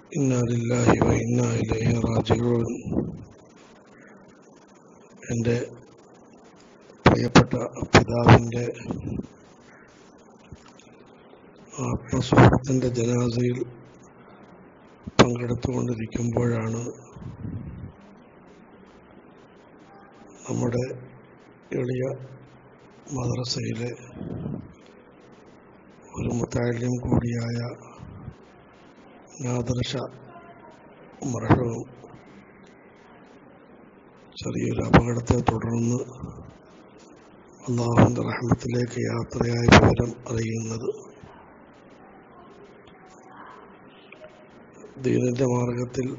ഇന്നാ ലില്ലാഹി വ ഇന്നാ ഇലൈഹി റാജിഊൻ എൻ്റെ പ്രിയപ്പെട്ട പിതാവിൻ്റെ ആത്മസുഹൃത്തിൻ്റെ ജനാസയിൽ പങ്കെടുത്തുകൊണ്ടിരിക്കുമ്പോഴാണ് നമ്മുടെ എളിയ മദ്രസയിലെ ഒരു മുത്താലിം കൂടിയായ നാദർഷ മരണവും ചെറിയൊരു അപകടത്തെ തുടർന്ന് അള്ളാഹുവിൻ്റെ റഹ്മത്തിലേക്ക് യാത്രയായ വിവരം അറിയുന്നത് ദീനിൻ്റെ മാർഗത്തിൽ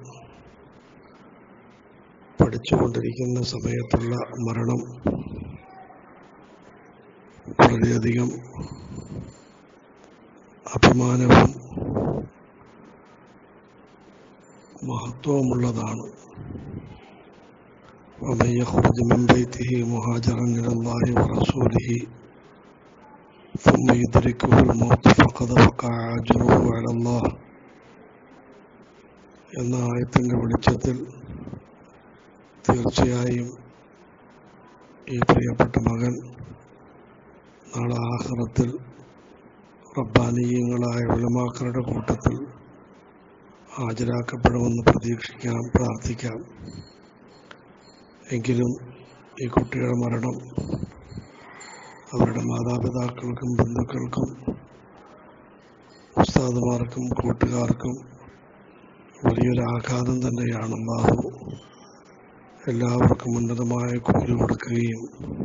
പഠിച്ചുകൊണ്ടിരിക്കുന്ന സമയത്തുള്ള മരണം വളരെയധികം അഭിമാനവും മഹത്വമുള്ളതാണ് ومن يخرج من بيته مهاجرا إلى الله ورسوله ثم يدركه الموت فقد وقع أجره على الله എന്ന ആയത്തിൻ്റെ വെളിച്ചത്തിൽ തീർച്ചയായും ഈ പ്രിയപ്പെട്ട മകൻ നാളെ ആഹ്റത്തിൽ റബ്ബാനീയങ്ങളായ ഉലമാക്കളുടെ കൂട്ടത്തിൽ ഹാജരാക്കപ്പെടുമെന്ന് പ്രതീക്ഷിക്കാം പ്രാർത്ഥിക്കാം എങ്കിലും ഈ കുട്ടിയുടെ മരണം അവരുടെ മാതാപിതാക്കൾക്കും ബന്ധുക്കൾക്കും ഉസ്താദുമാർക്കും കൂട്ടുകാർക്കും വലിയൊരു ആഘാതം തന്നെയാണ് അള്ളാഹു എല്ലാവർക്കും ഉന്നതമായ കൂലി കൊടുക്കുകയും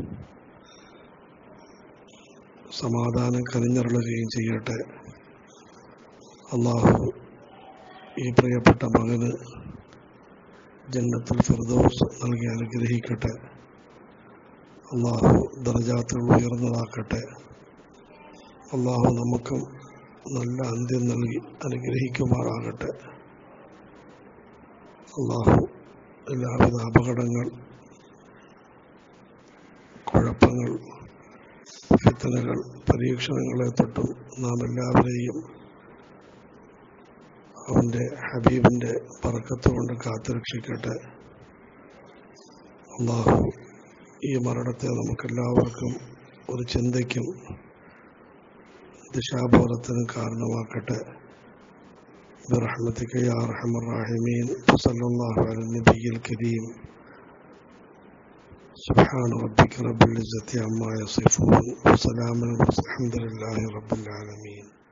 സമാധാനം കനിഞ്ഞറുകയും ചെയ്യട്ടെ അള്ളാഹു ഈ പ്രിയപ്പെട്ട മകന് ജന്നത്തുൽ ഫിർദൗസ് നൽകി അനുഗ്രഹിക്കട്ടെ അള്ളാഹു ദർജാത്തുകൾ ഉയർന്നതാക്കട്ടെ അള്ളാഹു നമുക്കും നല്ല അന്ത്യം നൽകി അനുഗ്രഹിക്കുമാറാകട്ടെ അള്ളാഹു എല്ലാവിധ അപകടങ്ങൾ കുഴപ്പങ്ങൾ ഫിത്തനകൾ പരീക്ഷണങ്ങളെ തൊട്ടും നാം എല്ലാവരെയും അവൻ്റെ ഹബീബിൻ്റെ പറക്കത്ത് കൊണ്ട് കാത്തുരക്ഷിക്കട്ടെ അള്ളാഹു ഈ മരണത്തെ നമുക്കെല്ലാവർക്കും ഒരു ചിന്തയ്ക്കും ദിശാബോധത്തിനും കാരണമാക്കട്ടെ برحمتك يا أرحم الراحمين وصلى الله على النبي الكريم سبحان ربك رب العزة عما يصفون وسلام والحمد لله رب العالمين